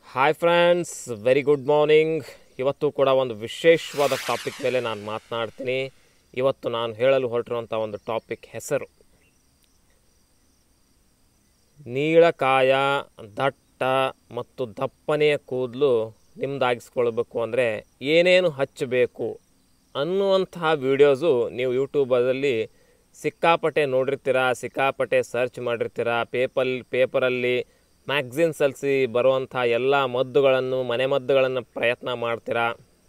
hi friends very good morning ಇವತ್ತು ಕೂಡ ಒಂದು ವಿಶೇಷವಾದ ಟಾಪಿಕ್ ಮೇಲೆ ನಾನು ಮಾತನಾಡ್ತೀನಿ ಇವತ್ತು ನಾನು ಹೇಳಲು ಹೊರಟಿರುವಂಥ ಒಂದು ಟಾಪಿಕ್ ಹೆಸರು ನೀಳಕಾಯ ದಟ್ಟ ಮತ್ತು ದಪ್ಪನೆಯ ಕೂದಲು ನಿಮ್ದಾಗಿಸ್ಕೊಳ್ಬೇಕು ಅಂದರೆ ಏನೇನು ಹಚ್ಚಬೇಕು ಅನ್ನುವಂತಹ ವಿಡಿಯೋಸು ನೀವು ಯೂಟ್ಯೂಬಲ್ಲಿ ಸಿಕ್ಕಾಪಟ್ಟೆ ನೋಡಿರ್ತೀರ ಸಿಕ್ಕಾಪಟ್ಟೆ ಸರ್ಚ್ ಮಾಡಿರ್ತೀರ ಪೇಪಲ್ ಪೇಪರಲ್ಲಿ ಮ್ಯಾಗ್ಝಿನ್ಸಲ್ಲಿ ಬರುವಂಥ ಎಲ್ಲ ಮದ್ದುಗಳನ್ನು ಮನೆ ಮದ್ದುಗಳನ್ನು ಪ್ರಯತ್ನ ಮಾಡ್ತೀರಾ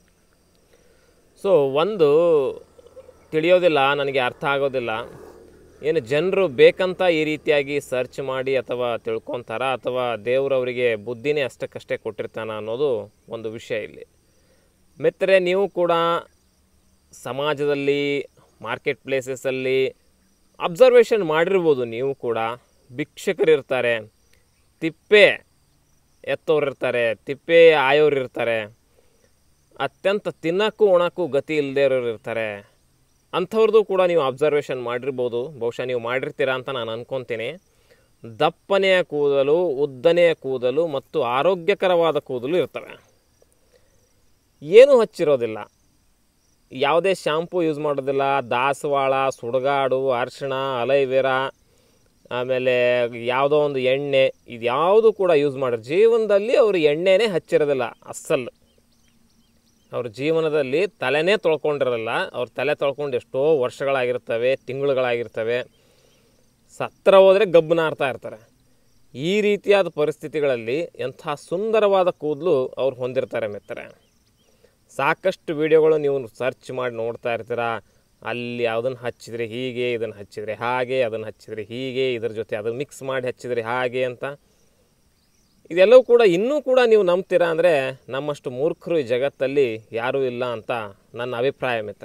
ಸೊ ಒಂದು ತಿಳಿಯೋದಿಲ್ಲ ನನಗೆ ಅರ್ಥ ಆಗೋದಿಲ್ಲ ಏನು ಜನರು ಬೇಕಂತ ಈ ರೀತಿಯಾಗಿ ಸರ್ಚ್ ಮಾಡಿ ಅಥವಾ ತಿಳ್ಕೊತಾರ ಅಥವಾ ದೇವರವರಿಗೆ ಬುದ್ಧಿನೇ ಅಷ್ಟಕ್ಕಷ್ಟೇ ಕೊಟ್ಟಿರ್ತಾನ ಅನ್ನೋದು ಒಂದು ವಿಷಯ ಇಲ್ಲಿ ಮಿತ್ರರೆ ನೀವು ಕೂಡ ಸಮಾಜದಲ್ಲಿ ಮಾರ್ಕೆಟ್ ಪ್ಲೇಸಸಲ್ಲಿ ಅಬ್ಸರ್ವೇಷನ್ ಮಾಡಿರ್ಬೋದು ನೀವು ಕೂಡ ಭಿಕ್ಷಕರಿರ್ತಾರೆ ತಿಪ್ಪೆ ಎತ್ತೋರು ಇರ್ತಾರೆ ತಿಪ್ಪೆ ಆಯೋರು ಇರ್ತಾರೆ ಅತ್ಯಂತ ತಿನ್ನಕ್ಕೂ ಉಣಕ್ಕೂ ಗತಿ ಇಲ್ಲದೇ ಇರೋರು ಇರ್ತಾರೆ ಅಂಥವ್ರದ್ದು ಕೂಡ ನೀವು ಅಬ್ಸರ್ವೇಷನ್ ಮಾಡಿರ್ಬೋದು ಬಹುಶಃ ನೀವು ಮಾಡಿರ್ತೀರಾ ಅಂತ ನಾನು ಅನ್ಕೊತೀನಿ ದಪ್ಪನೆಯ ಕೂದಲು ಉದ್ದನೆಯ ಕೂದಲು ಮತ್ತು ಆರೋಗ್ಯಕರವಾದ ಕೂದಲು ಇರ್ತವೆ ಏನೂ ಹಚ್ಚಿರೋದಿಲ್ಲ ಯಾವುದೇ ಶಾಂಪೂ ಯೂಸ್ ಮಾಡೋದಿಲ್ಲ ದಾಸವಾಳ ಸುಡುಗಾಡು ಅರಿಶಿಣ ಅಲೈವೆರಾ ಆಮೇಲೆ ಯಾವುದೋ ಒಂದು ಎಣ್ಣೆ ಇದು ಯಾವುದು ಕೂಡ ಯೂಸ್ ಮಾಡಿರೋ ಜೀವನದಲ್ಲಿ ಅವರು ಎಣ್ಣೆನೇ ಹಚ್ಚಿರೋದಿಲ್ಲ ಅಸ್ಸಲ್ ಅವ್ರ ಜೀವನದಲ್ಲಿ ತಲೆನೇ ತೊಳ್ಕೊಂಡಿರಲ್ಲ ಅವ್ರ ತಲೆ ತೊಳ್ಕೊಂಡು ಎಷ್ಟೋ ವರ್ಷಗಳಾಗಿರ್ತವೆ ತಿಂಗಳುಗಳಾಗಿರ್ತವೆ ಸತ್ರ ಹೋದರೆ ಗಬ್ಬನಾರ್ತಾ ಇರ್ತಾರೆ ಈ ರೀತಿಯಾದ ಪರಿಸ್ಥಿತಿಗಳಲ್ಲಿ ಎಂಥ ಸುಂದರವಾದ ಕೂದಲು ಅವ್ರು ಹೊಂದಿರ್ತಾರೆ ಮಿತ್ರರೆ ಸಾಕಷ್ಟು ವಿಡಿಯೋಗಳು ನೀವು ಸರ್ಚ್ ಮಾಡಿ ನೋಡ್ತಾ ಇರ್ತೀರ ಅಲ್ಲಿ ಅದನ್ನು ಹಚ್ಚಿದ್ರೆ ಹೀಗೆ ಇದನ್ನು ಹಚ್ಚಿದ್ರೆ ಹಾಗೆ ಅದನ್ನು ಹಚ್ಚಿದ್ರೆ ಹೀಗೆ ಇದ್ರ ಜೊತೆ ಅದನ್ನು ಮಿಕ್ಸ್ ಮಾಡಿ ಹಚ್ಚಿದ್ರೆ ಹಾಗೆ ಅಂತ ಇದೆಲ್ಲವೂ ಕೂಡ ಇನ್ನೂ ಕೂಡ ನೀವು ನಂಬ್ತೀರಾ ಅಂದರೆ ನಮ್ಮಷ್ಟು ಮೂರ್ಖರು ಈ ಜಗತ್ತಲ್ಲಿ ಯಾರೂ ಇಲ್ಲ ಅಂತ ನನ್ನ ಅಭಿಪ್ರಾಯ ಮಿತ್ರ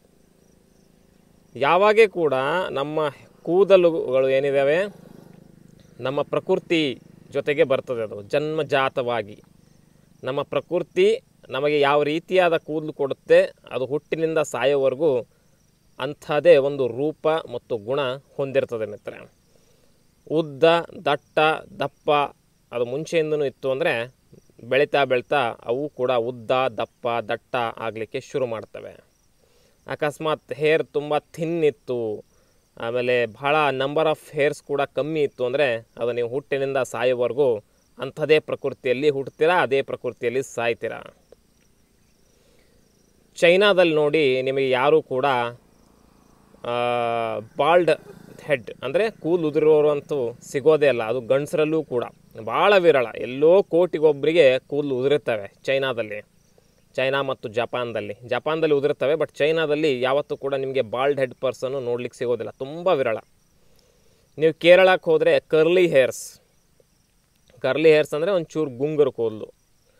ಯಾವಾಗೇ ಕೂಡ ನಮ್ಮ ಕೂದಲುಗಳು ಏನಿದ್ದಾವೆ ನಮ್ಮ ಪ್ರಕೃತಿ ಜೊತೆಗೆ ಬರ್ತದೆ ಅದು ಜನ್ಮಜಾತವಾಗಿ ನಮ್ಮ ಪ್ರಕೃತಿ ನಮಗೆ ಯಾವ ರೀತಿಯಾದ ಕೂದಲು ಕೊಡುತ್ತೆ ಅದು ಹುಟ್ಟಿನಿಂದ ಸಾಯೋವರೆಗೂ ಅಂಥದ್ದೇ ಒಂದು ರೂಪ ಮತ್ತು ಗುಣ ಹೊಂದಿರ್ತದೆ ಮಿತ್ರ ಉದ್ದ ದಟ್ಟ ದಪ್ಪ ಅದು ಮುಂಚೆಯಿಂದನೂ ಇತ್ತು ಅಂದರೆ ಬೆಳೀತಾ ಬೆಳೀತಾ ಅವು ಕೂಡ ಉದ್ದ ದಪ್ಪ ದಟ್ಟ ಆಗಲಿಕ್ಕೆ ಶುರು ಮಾಡ್ತವೆ ಅಕಸ್ಮಾತ್ ಹೇರ್ ತುಂಬ ಥಿನ್ ಇತ್ತು ಆಮೇಲೆ ಭಾಳ ನಂಬರ್ ಆಫ್ ಹೇರ್ಸ್ ಕೂಡ ಕಮ್ಮಿ ಇತ್ತು ಅಂದರೆ ಅದು ನೀವು ಹುಟ್ಟಿನಿಂದ ಸಾಯೋವರೆಗೂ ಅಂಥದೇ ಪ್ರಕೃತಿಯಲ್ಲಿ ಹುಟ್ತೀರಾ ಅದೇ ಪ್ರಕೃತಿಯಲ್ಲಿ ಸಾಯ್ತೀರಾ ಚೈನಾದಲ್ಲಿ ನೋಡಿ ನಿಮಗೆ ಯಾರೂ ಕೂಡ ಬಾಲ್ಡ್ ಹೆಡ್ ಅಂದರೆ ಕೂದಲು ಉದುರಿರೋರು ಅಂತೂ ಸಿಗೋದೇ ಇಲ್ಲ ಅದು ಗಂಡಸರಲ್ಲೂ ಕೂಡ ಭಾಳ ವಿರಳ ಎಲ್ಲೋ ಕೋಟಿಗೊಬ್ಬರಿಗೆ ಕೂದಲು ಉದುರುತ್ತವೆ ಚೈನಾದಲ್ಲಿ ಚೈನಾ ಮತ್ತು ಜಪಾನ್ದಲ್ಲಿ ಜಪಾನ್ದಲ್ಲಿ ಉದುರುತ್ತವೆ ಬಟ್ ಚೈನಾದಲ್ಲಿ ಯಾವತ್ತೂ ಕೂಡ ನಿಮಗೆ ಬಾಲ್ಡ್ ಹೆಡ್ ಪರ್ಸನ್ನು ನೋಡ್ಲಿಕ್ಕೆ ಸಿಗೋದಿಲ್ಲ ತುಂಬ ವಿರಳ ನೀವು ಕೇರಳಕ್ಕೆ ಹೋದರೆ ಕರ್ಲಿ ಹೇರ್ಸ್ ಕರ್ಲಿ ಹೇರ್ಸ್ ಅಂದರೆ ಒಂಚೂರು ಗುಂಗುರು ಕೂದಲು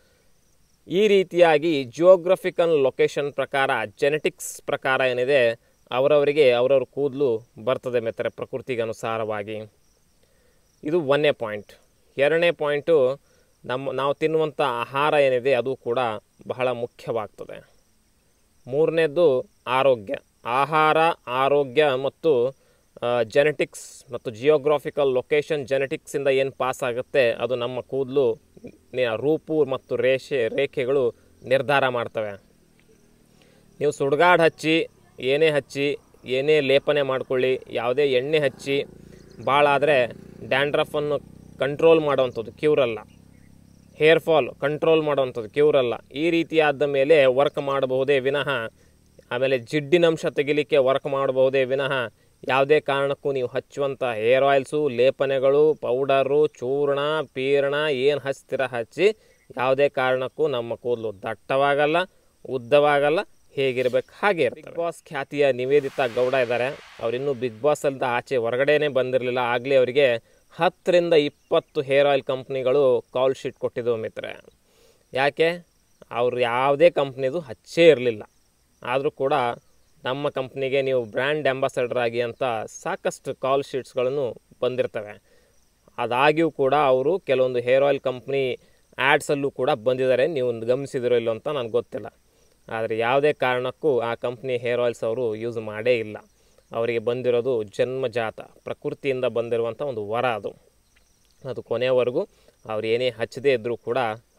ಈ ರೀತಿಯಾಗಿ ಜಿಯೋಗ್ರಫಿಕಲ್ ಲೊಕೇಶನ್ ಪ್ರಕಾರ ಜೆನೆಟಿಕ್ಸ್ ಪ್ರಕಾರ ಏನಿದೆ ಅವರವರಿಗೆ ಅವರವ್ರ ಕೂದಲು ಬರ್ತದೆ ಮೆತ್ತಾರೆ ಪ್ರಕೃತಿಗೆ ಅನುಸಾರವಾಗಿ ಇದು ಒಂದನೇ ಪಾಯಿಂಟ್ ಎರಡನೇ ಪಾಯಿಂಟು ನಮ್ಮ ನಾವು ತಿನ್ನುವಂಥ ಆಹಾರ ಏನಿದೆ ಅದು ಕೂಡ ಬಹಳ ಮುಖ್ಯವಾಗ್ತದೆ ಮೂರನೇದ್ದು ಆರೋಗ್ಯ ಆಹಾರ ಆರೋಗ್ಯ ಮತ್ತು ಜೆನೆಟಿಕ್ಸ್ ಮತ್ತು ಜಿಯೋಗ್ರಾಫಿಕಲ್ ಲೊಕೇಶನ್ ಜೆನೆಟಿಕ್ಸಿಂದ ಏನು ಪಾಸ್ ಆಗುತ್ತೆ ಅದು ನಮ್ಮ ಕೂದಲು ರೂಪು ಮತ್ತು ರೇಷೆ ರೇಖೆಗಳು ನಿರ್ಧಾರ ಮಾಡ್ತವೆ ನೀವು ಸುಡುಗಾಡು ಹಚ್ಚಿ ಏನೇ ಹಚ್ಚಿ ಏನೇ ಲೇಪನೆ ಮಾಡ್ಕೊಳ್ಳಿ ಯಾವುದೇ ಎಣ್ಣೆ ಹಚ್ಚಿ ಭಾಳ ಆದರೆ ಡ್ಯಾಂಡ್ರಫನ್ನು ಕಂಟ್ರೋಲ್ ಮಾಡುವಂಥದ್ದು ಕ್ಯೂರಲ್ಲ ಹೇರ್ ಫಾಲ್ ಕಂಟ್ರೋಲ್ ಮಾಡುವಂಥದ್ದು ಕ್ಯೂರಲ್ಲ ಈ ರೀತಿಯಾದ ಮೇಲೆ ವರ್ಕ್ ಮಾಡಬಹುದೇ ವಿನಃ ಆಮೇಲೆ ಜಿಡ್ಡಿನಂಶ ತೆಗಿಲಿಕ್ಕೆ ವರ್ಕ್ ಮಾಡಬಹುದೇ ವಿನಃ ಯಾವುದೇ ಕಾರಣಕ್ಕೂ ನೀವು ಹಚ್ಚುವಂಥ ಹೇರ್ ಆಯಿಲ್ಸು ಲೇಪನೆಗಳು ಪೌಡರು ಚೂರ್ಣ ಪೀರ್ಣ ಏನು ಹಚ್ತೀರ ಹಚ್ಚಿ ಯಾವುದೇ ಕಾರಣಕ್ಕೂ ನಮ್ಮ ಕೂದಲು ದಟ್ಟವಾಗಲ್ಲ ಉದ್ದವಾಗಲ್ಲ ಹೇಗಿರ್ಬೇಕು ಹಾಗೆ ಇರ್ತದೆ ಬಿಗ್ ಬಾಸ್ ಖ್ಯಾತಿಯ ನಿವೇದಿತಾ ಗೌಡ ಇದ್ದಾರೆ ಅವರಿನ್ನೂ ಬಿಗ್ ಬಾಸ್ ಅಲ್ದ ಆಚೆ ಹೊರಗಡೆನೇ ಬಂದಿರಲಿಲ್ಲ ಆಗಲೇ ಅವರಿಗೆ ಹತ್ತರಿಂದ ಇಪ್ಪತ್ತು ಹೇರ್ ಆಯಿಲ್ ಕಂಪ್ನಿಗಳು ಕಾಲ್ ಶೀಟ್ ಕೊಟ್ಟಿದ್ದವು ಮಿತ್ರೆ ಯಾಕೆ ಅವರು ಯಾವುದೇ ಕಂಪ್ನಿದು ಹಚ್ಚೇ ಇರಲಿಲ್ಲ ಆದರೂ ಕೂಡ ನಮ್ಮ ಕಂಪ್ನಿಗೆ ನೀವು ಬ್ರ್ಯಾಂಡ್ ಅಂಬಾಸಡರ್ ಆಗಿ ಅಂತ ಸಾಕಷ್ಟು ಕಾಲ್ ಶೀಟ್ಸ್ಗಳನ್ನು ಬಂದಿರ್ತವೆ ಅದಾಗಿಯೂ ಕೂಡ ಅವರು ಕೆಲವೊಂದು ಹೇರ್ ಆಯಿಲ್ ಕಂಪ್ನಿ ಆ್ಯಡ್ಸಲ್ಲೂ ಕೂಡ ಬಂದಿದ್ದಾರೆ ನೀವು ಗಮನಿಸಿದಿರೋ ಇಲ್ಲೋ ಅಂತ ನನಗೆ ಗೊತ್ತಿಲ್ಲ ಆದರೆ ಯಾವುದೇ ಕಾರಣಕ್ಕೂ ಆ ಕಂಪ್ನಿ ಹೇರ್ ಆಯಿಲ್ಸ್ ಅವರು ಯೂಸ್ ಮಾಡೇ ಇಲ್ಲ ಅವರಿಗೆ ಬಂದಿರೋದು ಜನ್ಮಜಾತ ಪ್ರಕೃತಿಯಿಂದ ಬಂದಿರುವಂಥ ಒಂದು ವರ ಅದು ಅದು ಕೊನೆಯವರೆಗೂ ಅವ್ರು ಏನೇ ಹಚ್ಚದೇ ಇದ್ದರೂ ಕೂಡ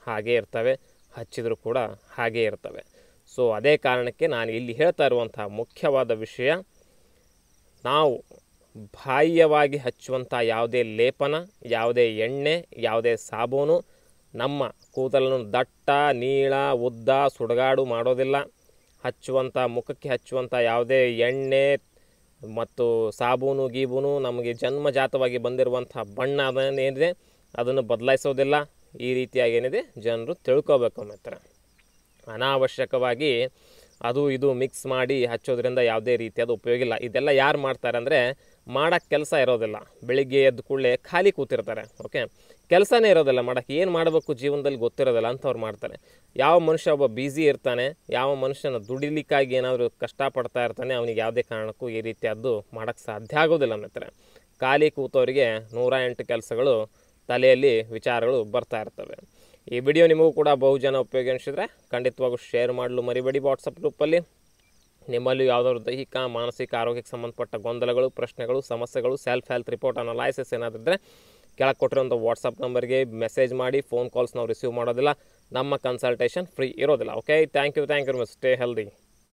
ಹಾಗೇ ಇರ್ತವೆ ಹಚ್ಚಿದರೂ ಕೂಡ ಹಾಗೇ ಇರ್ತವೆ ಸೊ ಅದೇ ಕಾರಣಕ್ಕೆ ನಾನು ಇಲ್ಲಿ ಹೇಳ್ತಾ ಇರುವಂಥ ಮುಖ್ಯವಾದ ವಿಷಯ ನಾವು ಬಾಹ್ಯವಾಗಿ ಹಚ್ಚುವಂಥ ಯಾವುದೇ ಲೇಪನ ಯಾವುದೇ ಎಣ್ಣೆ ಯಾವುದೇ ಸಾಬೂನು ನಮ್ಮ ಕೂದಲನ್ನು ದಟ್ಟ ನೀಳ ಉದ್ದ ಸುಡುಗಾಡು ಮಾಡೋದಿಲ್ಲ ಹಚ್ಚುವಂಥ ಮುಖಕ್ಕೆ ಹಚ್ಚುವಂಥ ಯಾವುದೇ ಎಣ್ಣೆ ಮತ್ತು ಸಾಬೂನು ಗೀಬೂನು ನಮಗೆ ಜನ್ಮಜಾತವಾಗಿ ಬಂದಿರುವಂಥ ಬಣ್ಣ ಅದನ್ನೇನಿದೆ ಅದನ್ನು ಬದಲಾಯಿಸೋದಿಲ್ಲ ಈ ರೀತಿಯಾಗಿ ಏನಿದೆ ಜನರು ತಿಳ್ಕೊಬೇಕು ಮಾತ್ರ ಅನಾವಶ್ಯಕವಾಗಿ ಅದು ಇದು ಮಿಕ್ಸ್ ಮಾಡಿ ಹಚ್ಚೋದ್ರಿಂದ ಯಾವುದೇ ರೀತಿಯಾದ ಉಪಯೋಗ ಇಲ್ಲ ಇದೆಲ್ಲ ಯಾರು ಮಾಡ್ತಾರೆ ಅಂದರೆ ಮಾಡೋಕ್ಕೆ ಕೆಲಸ ಇರೋದಿಲ್ಲ ಬೆಳಿಗ್ಗೆ ಎದ್ದ ಕೂಡಲೇ ಖಾಲಿ ಕೂತಿರ್ತಾರೆ ಓಕೆ ಕೆಲಸನೇ ಇರೋದಿಲ್ಲ ಮಾಡೋಕ್ಕೆ ಏನು ಮಾಡಬೇಕು ಜೀವನದಲ್ಲಿ ಗೊತ್ತಿರೋದಿಲ್ಲ ಅಂಥವ್ರು ಮಾಡ್ತಾರೆ ಯಾವ ಮನುಷ್ಯ ಒಬ್ಬ ಬ್ಯುಸಿ ಇರ್ತಾನೆ ಯಾವ ಮನುಷ್ಯನ ದುಡಿಲಿಕ್ಕಾಗಿ ಏನಾದರೂ ಕಷ್ಟಪಡ್ತಾ ಇರ್ತಾನೆ ಅವನಿಗೆ ಯಾವುದೇ ಕಾರಣಕ್ಕೂ ಈ ರೀತಿಯದ್ದು ಮಾಡೋಕ್ಕೆ ಸಾಧ್ಯ ಆಗೋದಿಲ್ಲ ಅನ್ನತ್ತಾರೆ ಖಾಲಿ ಕೂತವರಿಗೆ ನೂರ ಎಂಟು ಕೆಲಸಗಳು ತಲೆಯಲ್ಲಿ ವಿಚಾರಗಳು ಬರ್ತಾ ಇರ್ತವೆ ಈ ವಿಡಿಯೋ ನಿಮಗೂ ಕೂಡ ಬಹುಜನ ಉಪಯೋಗ ಅನಿಸಿದ್ರೆ ಖಂಡಿತವಾಗೂ ಶೇರ್ ಮಾಡಲು ಮರಿಬೇಡಿ ವಾಟ್ಸಪ್ ಗ್ರೂಪಲ್ಲಿ ನಿಮ್ಮಲ್ಲಿ ಯಾವುದಾದ್ರು ದೈಹಿಕ ಮಾನಸಿಕ ಆರೋಗ್ಯಕ್ಕೆ ಸಂಬಂಧಪಟ್ಟ ಗೊಂದಲಗಳು ಪ್ರಶ್ನೆಗಳು ಸಮಸ್ಯೆಗಳು ಸೆಲ್ಫ್ ಹೆಲ್ತ್ ರಿಪೋರ್ಟ್ ಅನಲೈಸಿಸ್ ಏನಾದಿದ್ದರೆ ಕೆಳಗೆ ಕೊಟ್ಟಿರೋಂಥ ವಾಟ್ಸಪ್ ನಂಬರ್ಗೆ ಮೆಸೇಜ್ ಮಾಡಿ ಫೋನ್ ಕಾಲ್ಸ್ ನಾವು ರಿಸೀವ್ ಮಾಡೋದಿಲ್ಲ ನಮ್ಮ ಕನ್ಸಲ್ಟೇಷನ್ ಫ್ರೀ ಇರೋದಿಲ್ಲ okay thank you thank you stay healthy